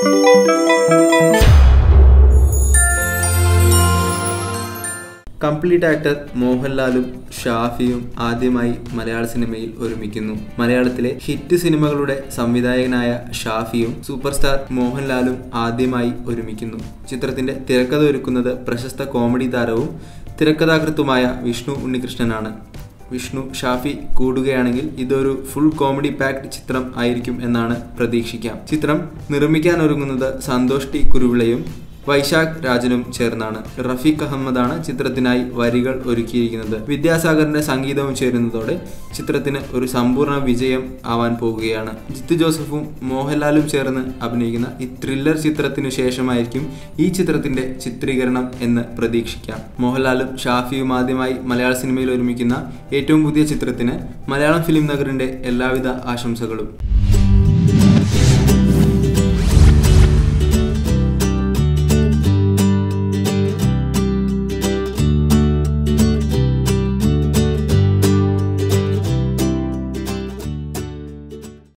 complete actor മോഹൻലാലും ഷാഫിയും ആദ്യമായി മലയാള സിനിമയിൽ ഒരുമിക്കുന്നു മലയാളത്തിലെ ഹിറ്റ് സിനിമകളുടെ സംവിധായകനായ ഷാഫിയും സൂപ്പർ സ്റ്റാർ മോഹൻലാലും ആദ്യമായി ഒരുമിക്കുന്നു ചിത്രത്തിന്റെ തിരക്കഥ ഒരുക്കുന്നത് പ്രശസ്ത കോമഡി താരവും തിരക്കഥാകൃത്തുമായ വിഷ്ണു ഉണ്ണികൃഷ്ണനാണ് വിഷ്ണു ഷാഫി കൂടുകയാണെങ്കിൽ ഇതൊരു ഫുൾ കോമഡി പാക്ഡ് ചിത്രം ആയിരിക്കും എന്നാണ് പ്രതീക്ഷിക്കാം ചിത്രം നിർമ്മിക്കാൻ ഒരുങ്ങുന്നത് സന്തോഷ് ടി കുരുവിളയും വൈശാഖ് രാജനും ചേർന്നാണ് റഫീഖ് അഹമ്മദാണ് ചിത്രത്തിനായി വരികൾ ഒരുക്കിയിരിക്കുന്നത് വിദ്യാസാഗറിന്റെ സംഗീതവും ചേരുന്നതോടെ ചിത്രത്തിന് ഒരു സമ്പൂർണ്ണ വിജയം ആവാൻ പോകുകയാണ് ജിത്തു ജോസഫും മോഹൻലാലും ചേർന്ന് അഭിനയിക്കുന്ന ഈ ത്രില്ലർ ചിത്രത്തിനു ശേഷമായിരിക്കും ഈ ചിത്രത്തിന്റെ ചിത്രീകരണം എന്ന് പ്രതീക്ഷിക്കാം മോഹൻലാലും ഷാഫിയും ആദ്യമായി മലയാള സിനിമയിൽ ഒരുമിക്കുന്ന ഏറ്റവും പുതിയ ചിത്രത്തിന് മലയാളം ഫിലിം നഗറിന്റെ എല്ലാവിധ ആശംസകളും